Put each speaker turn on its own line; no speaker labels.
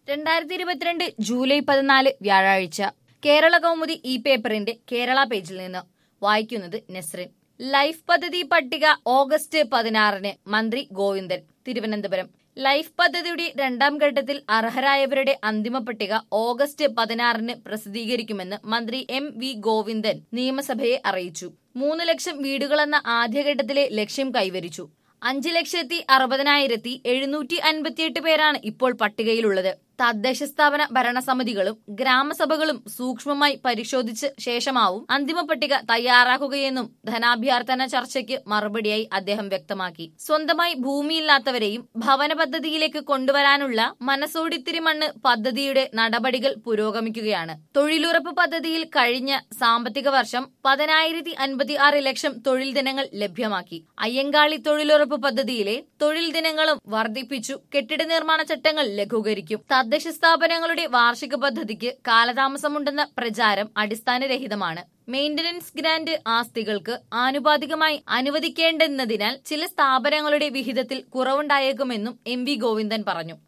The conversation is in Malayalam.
രണ്ടായിരത്തി ഇരുപത്തിരണ്ട് ജൂലൈ പതിനാല് വ്യാഴാഴ്ച കേരള കൗമുദി ഇ പേപ്പറിന്റെ കേരള പേജിൽ നിന്ന് വായിക്കുന്നത് നസ്രിൻ ലൈഫ് പദ്ധതി പട്ടിക ഓഗസ്റ്റ് പതിനാറിന് മന്ത്രി ഗോവിന്ദൻ തിരുവനന്തപുരം ലൈഫ് പദ്ധതിയുടെ രണ്ടാം ഘട്ടത്തിൽ അർഹരായവരുടെ അന്തിമ പട്ടിക ഓഗസ്റ്റ് പതിനാറിന് പ്രസിദ്ധീകരിക്കുമെന്ന് മന്ത്രി എം വി ഗോവിന്ദൻ നിയമസഭയെ അറിയിച്ചു മൂന്ന് ലക്ഷം വീടുകളെന്ന ആദ്യഘട്ടത്തിലെ ലക്ഷ്യം കൈവരിച്ചു അഞ്ച് ലക്ഷത്തി അറുപതിനായിരത്തി എഴുന്നൂറ്റി അൻപത്തിയെട്ട് പേരാണ് ഇപ്പോൾ പട്ടികയിലുള്ളത് തദ്ദേശ സ്ഥാപന ഭരണസമിതികളും ഗ്രാമസഭകളും സൂക്ഷ്മമായി പരിശോധിച്ച ശേഷമാവും അന്തിമ പട്ടിക തയ്യാറാക്കുകയെന്നും ധനാഭ്യർത്ഥന ചർച്ചയ്ക്ക് മറുപടിയായി അദ്ദേഹം വ്യക്തമാക്കി സ്വന്തമായി ഭൂമിയില്ലാത്തവരെയും ഭവന പദ്ധതിയിലേക്ക് കൊണ്ടുവരാനുള്ള മനസ്സോടിത്തിരി മണ്ണ് പദ്ധതിയുടെ നടപടികൾ പുരോഗമിക്കുകയാണ് തൊഴിലുറപ്പ് പദ്ധതിയിൽ കഴിഞ്ഞ സാമ്പത്തിക വർഷം പതിനായിരത്തി അൻപത്തി ആറ് ലക്ഷം തൊഴിൽ ദിനങ്ങൾ ലഭ്യമാക്കി അയ്യങ്കാളി തൊഴിലുറപ്പ് പദ്ധതിയിലെ തൊഴിൽ ദിനങ്ങളും വർദ്ധിപ്പിച്ചു കെട്ടിട നിർമ്മാണ ചട്ടങ്ങൾ ലഘൂകരിക്കും തദ്ദേശ സ്ഥാപനങ്ങളുടെ വാർഷിക പദ്ധതിക്ക് കാലതാമസമുണ്ടെന്ന പ്രചാരം അടിസ്ഥാനരഹിതമാണ് മെയിന്റനൻസ് ഗ്രാന്റ് ആസ്തികൾക്ക് ആനുപാതികമായി അനുവദിക്കേണ്ടെന്നതിനാൽ ചില സ്ഥാപനങ്ങളുടെ വിഹിതത്തിൽ കുറവുണ്ടായേക്കുമെന്നും എം വി ഗോവിന്ദൻ പറഞ്ഞു